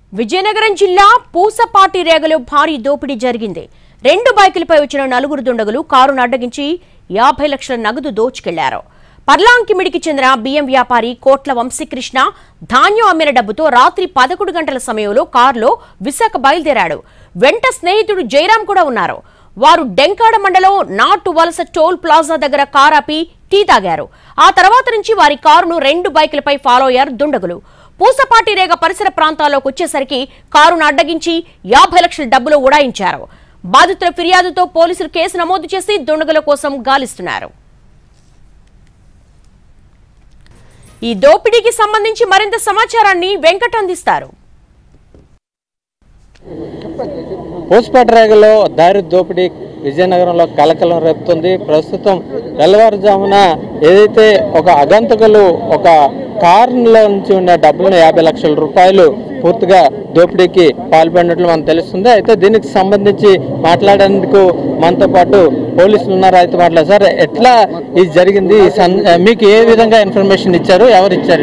విజయనగరం జిల్లా పూసపాటి రేగలో భారీ దోపిడీ జరిగింది రెండు బైకులపై వచ్చిన నలుగురు దుండగులు కారును అడ్డగించి యాభై లక్షల నగదు దోచుకెళ్లారు పర్లాంకిమిడికి చెందిన బియ్యం వ్యాపారి కోట్ల వంశీకృష్ణ ధాన్యం అమ్మిన డబ్బుతో రాత్రి పదకొండు గంటల సమయంలో కారులో విశాఖ బయలుదేరాడు వెంట స్నేహితుడు జయరాం కూడా ఉన్నారు వారు డెంకాడ మండలం నాటు వలస టోల్ ప్లాజా దగ్గర కారాపి టీ తాగారు ఆ తర్వాత నుంచి వారి కారును రెండు బైకులపై ఫాలో అయ్యారు దుండగులు పూసపాటి రేగ పరిసర ప్రాంతాల్లోకి వచ్చేసరికి కారును అడ్డగించి యాభై లక్షల డబ్బులు ఉడాయించారు బాధితుల ఫిర్యాదుతో పోలీసులు కేసు నమోదు చేసి దుండగుల కోసం గాలిస్తున్నారు ఈ దోపిడీకి సంబంధించి మరింత సమాచారాన్ని వెంకట్ అందిస్తారు పోస్పేట రేగలో దారి దోపిడీ విజయనగరంలో కలకలం రేపుతుంది ప్రస్తుతం తెల్లవారుజామున ఏదైతే ఒక అగంతకులు ఒక కారులో నుంచి ఉన్న డబ్బులను యాభై లక్షల రూపాయలు పూర్తిగా దోపిడీకి పాల్పడినట్లు మనకు తెలుస్తుంది అయితే దీనికి సంబంధించి మాట్లాడేందుకు మనతో పాటు పోలీసులు ఉన్నారు అయితే మాట్లాడారు సార్ ఎట్లా ఇది జరిగింది ఈ సన్- మీకు ఏ విధంగా ఇన్ఫర్మేషన్ ఇచ్చారు ఎవరు ఇచ్చారు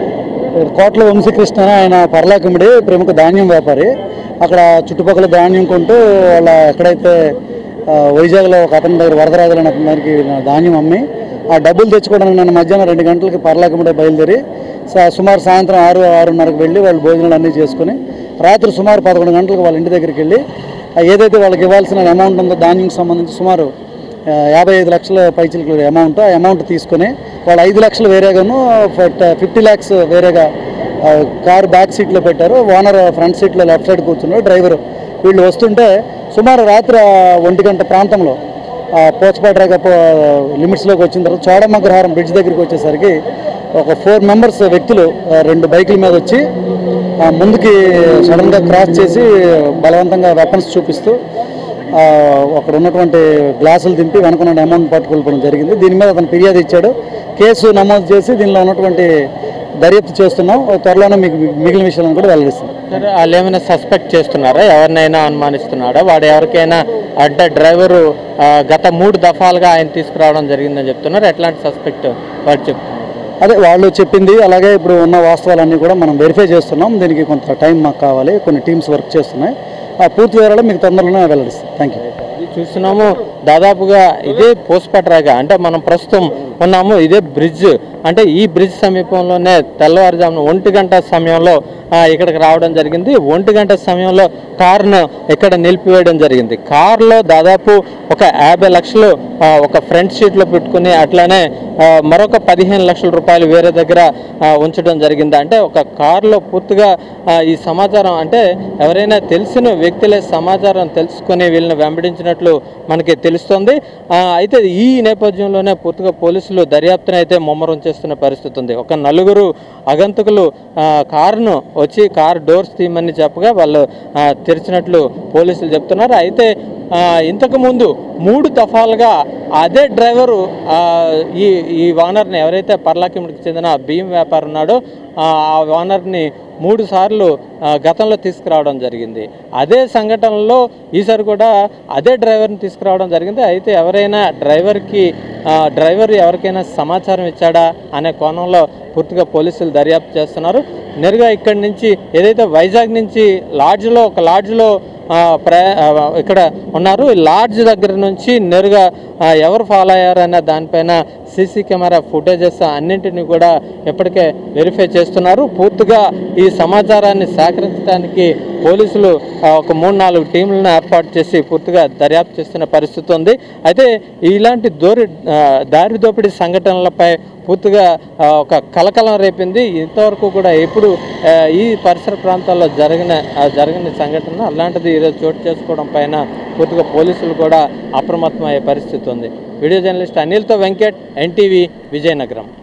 కోట్ల వంశీకృష్ణ ఆయన పర్లాకమిడి ప్రముఖ ధాన్యం వ్యాపారి అక్కడ చుట్టుపక్కల ధాన్యం కొంటూ వాళ్ళ ఎక్కడైతే ఆ, వైజాగ్లో ఒక అతని దగ్గర వరదరాజులు అనే అతని దగ్గరికి ధాన్యం అమ్మి ఆ డబ్బులు తెచ్చుకోవడానికి నన్ను మధ్యాహ్నం రెండు గంటలకి పర్లాకమిడి బయలుదేరి సా- సుమారు సాయంత్రం ఆరు ఆరున్నరకు వెళ్ళి వాళ్ళు భోజనాలు అన్నీ చేసుకుని రాత్రి సుమారు పదకొండు గంటలకు వాళ్ళ ఇంటి దగ్గరికి వెళ్ళి ఆ, ఏదైతే వాళ్ళకి ఇవ్వాల్సిన అమౌంట్ ఉందో ధాన్యం సంబంధించి సుమారు ఆ, యాభై ఐదు లక్షల పైచిలకు అమౌంట్ ఆ అమౌంట్ తీసుకొని వాళ్ళు ఐదు లక్షలు వేరేగాను ఫిఫ్టీ ల్యాక్స్ వేరేగా ఆ, కారు బ్యాక్ సీట్లో పెట్టారు ఓనర్ ఫ్రంట్ సీట్లో లెఫ్ట్ సైడ్ కూర్చున్నారు డ్రైవర్ వీళ్ళు వస్తుంటే సుమారు రాత్రి ఆ, ఒంటి గంట ప్రాంతంలో పోచపాట రేఖ లిమిట్స్లోకి వచ్చిన తర్వాత చోడమగ్రహారం బ్రిడ్జ్ దగ్గరికి వచ్చేసరికి ఒక ఫోర్ మెంబర్స్ వ్యక్తులు ఆ, రెండు బైకుల మీద వచ్చి ఆ, ముందుకి సడన్గా క్రాస్ చేసి బలవంతంగా వెపన్స్ చూపిస్తూ ఆ, అక్కడ ఉన్నటువంటి గ్లాసులు దింపి వెనకున్న అమౌంట్ పట్టుకెళ్ళిపోవడం జరిగింది దీని మీద అతను ఫిర్యాదు ఇచ్చాడు కేసు నమోదు చేసి దీనిలో ఉన్నటువంటి దర్యాప్తు చేస్తున్నాం త్వరలోనే మీకు మిగిలిన విషయాలను కూడా వెల్లడిస్తాం సరే వాళ్ళు ఏమైనా సస్పెక్ట్ చేస్తున్నారా ఎవరినైనా అనుమానిస్తున్నాడా వాడు ఎవరికైనా అడ్డ డ్రైవరు ఆ, గత మూడు దఫాలుగా ఆయన తీసుకురావడం జరిగిందని చెప్తున్నారు ఎట్లాంటి సస్పెక్ట్ వాడు చెప్తున్నారు అదే వాళ్ళు చెప్పింది అలాగే ఇప్పుడు ఉన్న వాస్తవాలన్నీ కూడా మనం వెరిఫై చేస్తున్నాం దీనికి కొంత టైం మాకు కావాలి కొన్ని టీమ్స్ వర్క్ చేస్తున్నాయి ఆ పూర్తి వివరాలు మీకు తొందరలోనే వెల్లడిస్తాం థ్యాంక్ యూ ఇది చూస్తున్నాము దాదాపుగా ఇదే పోస్పట్రాగా అంటే మనం ప్రస్తుతం ఉన్నాము ఇదే బ్రిడ్జ్ అంటే ఈ బ్రిడ్జ్ సమీపంలోనే తెల్లవారుజామున ఒంటి గంట సమయంలో ఆ, ఇక్కడికి రావడం జరిగింది ఒంటి గంట సమయంలో కారును ఇక్కడ నిలిపివేయడం జరిగింది కారులో దాదాపు ఒక యాభై లక్షలు ఆ, ఒక ఫ్రంట్ సీట్లో పెట్టుకుని అట్లానే ఆ, మరొక పదిహేను లక్షల రూపాయలు వేరే దగ్గర ఆ, ఉంచడం జరిగింది అంటే ఒక కారులో పూర్తిగా ఆ, ఈ సమాచారం అంటే ఎవరైనా తెలిసిన వ్యక్తులే సమాచారం తెలుసుకొని వీళ్ళని వెంబడించినట్లు మనకి తెలుస్తుంది ఆ, అయితే ఈ నేపథ్యంలోనే పూర్తిగా పోలీసులు దర్యాప్తును అయితే ముమ్మరం చేస్తున్న పరిస్థితి ఉంది ఒక నలుగురు అగంతకులు ఆ, కారును వచ్చి కారు డోర్స్ తీయమని చెప్పగా వాళ్ళు ఆ, తెరిచినట్లు పోలీసులు చెప్తున్నారు అయితే ఆ, ఇంతకు ముందు మూడు దఫాలుగా అదే డ్రైవరు ఆ, ఈ ఈ ఓనర్ని ఎవరైతే పర్లాకిమిడికి చెందిన బియ్యం వ్యాపారం ఉన్నాడో ఆ ఆ ఓనర్ని మూడు సార్లు ఆ, గతంలో తీసుకురావడం జరిగింది అదే సంఘటనలో ఈసారి కూడా అదే డ్రైవర్ని తీసుకురావడం జరిగింది అయితే ఎవరైనా డ్రైవర్కి ఆ, డ్రైవర్ ఎవరికైనా సమాచారం ఇచ్చాడా అనే కోణంలో పూర్తిగా పోలీసులు దర్యాప్తు చేస్తున్నారు నేరుగా ఇక్కడి నుంచి ఏదైతే వైజాగ్ నుంచి లాడ్జ్లో ఒక లాడ్జ్లో ఆ, ప్రయా ఆ, ఇక్కడ ఉన్నారు ఈ లాడ్జ్ దగ్గర నుంచి నేరుగా ఆ, ఎవరు ఫాలో అయ్యారన్న దానిపైన సీసీ కెమెరా ఫుటేజెస్ అన్నింటినీ కూడా ఇప్పటికే వెరిఫై చేస్తున్నారు పూర్తిగా ఈ సమాచారాన్ని సేకరించడానికి పోలీసులు ఆ, ఒక మూడు నాలుగు టీంలను ఏర్పాటు చేసి పూర్తిగా దర్యాప్తు చేస్తున్న పరిస్థితి ఉంది అయితే ఇలాంటి దోరి ఆ, దారి దోపిడీ సంఘటనలపై పూర్తిగా ఆ, ఒక కలకలం రేపింది ఇంతవరకు కూడా ఎప్పుడు ఆ, ఈ పరిసర ప్రాంతాల్లో జరిగిన ఆ, జరిగిన సంఘటన అలాంటిది ఈరోజు చోటు చేసుకోవడం పైన పూర్తిగా పోలీసులు కూడా అప్రమత్తమయ్యే పరిస్థితి ఉంది వీడియో జర్నలిస్ట్ అనిల్తో వెంకట్ ఎన్టీవీ విజయనగరం